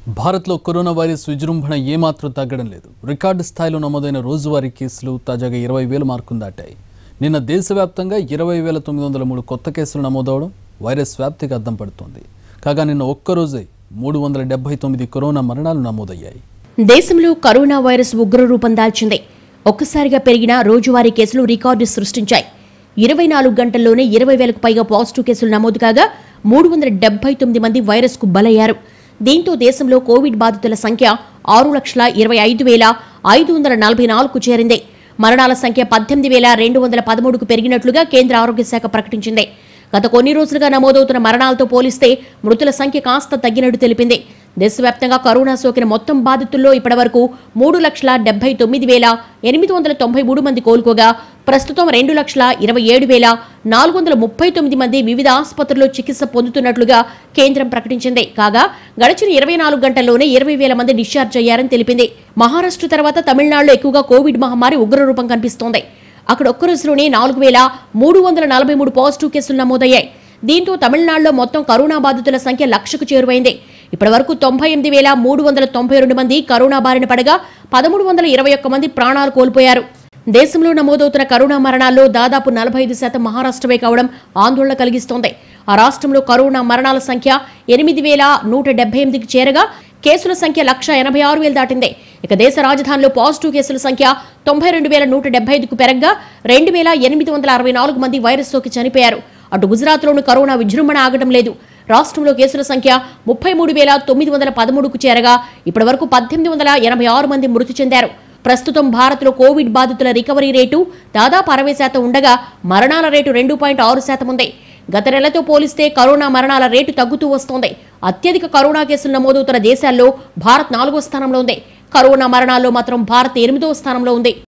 భారత్లో corona virus విజృంభణ ఏమాత్రం తగ్గడం లేదు రికార్డు స్థాయిలో నమోదైన రోజువారీ కేసులు తాజాగా ఇరవై వేల మార్కును దాటాయి నిన్న దేశవ్యాప్తంగా ఇరవై వేల తొమ్మిది వందల మూడు కొత్త కేసులు నమోదవడం వైరస్ వ్యాప్తికి అద్దం పడుతోంది కాగా నిన్న ఒక్కరోజే మూడు వందల డెబ్బై తొమ్మిది కరోనా మరణాలు నమోదయ్యాయి దేశంలో కరోనా వైరస్ ఉగ్రరూపం దాల్చింది ఒక్కసారిగా పెరిగిన రోజువారీ కేసులు రికార్డు సృష్టించాయి ఇరవై నాలుగు గంటల్లోనే ఇరవై వేలకు పైగా పాజిటివ్ కేసులు నమోదు కాగా మూడు వందల డెబ్బై తొమ్మిది మంది వైరస్కు బలయ్యారు దీంతో దేశంలో కోవిడ్ బాధితుల సంఖ్య ఆరు లక్షల ఇరవై ఐదు వేల ఐదు వందల నలభై నాలుగుకు చేరింది మరణాల సంఖ్య పద్దెనిమిది వేల రెండు వందల పదమూడుకు పెరిగినట్లుగా కేంద్ర ఆరోగ్య శాఖ ప్రకటించింది గత కొన్ని రోజులుగా నమోదవుతున్న మరణాలతో పోలిస్తే మృతుల సంఖ్య కాస్త తగ్గినట్టు తెలిపింది దేశవ్యాప్తంగా కరోనా సోకిన మొత్తం బాధితుల్లో ఇప్పటివరకు మూడు లక్షల డెబ్బై తొమ్మిది వేల ఎనిమిది వందల తొంభై మూడు మంది కోలుకోగా ప్రస్తుతం రెండు లక్షల ఇరవై ఏడు వేల నాలుగు వందల ముప్పై తొమ్మిది మంది వివిధ ఆసుపత్రుల్లో చికిత్స పొందుతున్నట్లుగా కేంద్రం ప్రకటించింది కాగా గడిచిన ఇరవై నాలుగు గంటల్లోనే ఇరవై వేల మంది డిశ్చార్జ్ అయ్యారని తెలిపింది మహారాష్ట్ర తర్వాత తమిళనాడులో ఎక్కువగా కోవిడ్ మహమ్మారి ఉగ్రరూపం కనిపిస్తోంది అక్కడ ఒక్క రోజులోనే నాలుగు వేల మూడు వందల నలభై మూడు పాజిటివ్ కేసులు నమోదయ్యాయి దీంతో తమిళనాడులో మొత్తం కరోనా బాధితుల సంఖ్య లక్షకు చేరువైంది ఇప్పటి వరకు తొంభై ఎనిమిది వేల మూడు వందల తొంభై రెండు మంది కరోనా బారిన పడగా పదమూడు వందల ఇరవై ఒక్క మంది ప్రాణాలు కోల్పోయారు దేశంలో నమోదవుతున్న కరోనా మరణాల్లో దాదాపు నలభై ఐదు శాతం మహారాష్ట్రవే కావడం ఆందోళన కలిగిస్తోంది ఆ రాష్ట్రంలో కరోనా మరణాల సంఖ్య ఎనిమిది వేల నూట డెబ్బై ఎనిమిదికి చేరగా కేసుల సంఖ్య లక్ష ఎనభై ఆరు వేలు దాటింది ఇక దేశ రాజధానిలో పాజిటివ్ కేసుల సంఖ్య తొంభై రెండు వేల నూట డెబ్బై ఐదుకు పెరగ్గా రెండు వేల ఎనిమిది వందల అరవై నాలుగు మంది వైరస్ సోకి చనిపోయారు అటు గుజరాత్లోనూ కరోనా విజృంభణ ఆగడం లేదు రాష్ట్రంలో కేసుల సంఖ్య ముప్పై మూడు వేల తొమ్మిది వందల పదమూడుకు చేరగా ఇప్పటి వరకు పద్దెనిమిది వందల ఎనభై ఆరు మంది మృతి చెందారు ప్రస్తుతం భారత్లో కోవిడ్ బాధితుల రికవరీ రేటు దాదాపు అరవై శాతం ఉండగా మరణాల రేటు రెండు పాయింట్ ఆరు శాతం ఉంది గత నెలతో పోలిస్తే కరోనా మరణాల రేటు తగ్గుతూ వస్తోంది అత్యధిక కరోనా కేసులు నమోదవుతున్న దేశాల్లో భారత్ నాలుగో స్థానంలో ఉంది కరోనా మరణాల్లో మాత్రం భారత్ ఎనిమిదో స్థానంలో ఉంది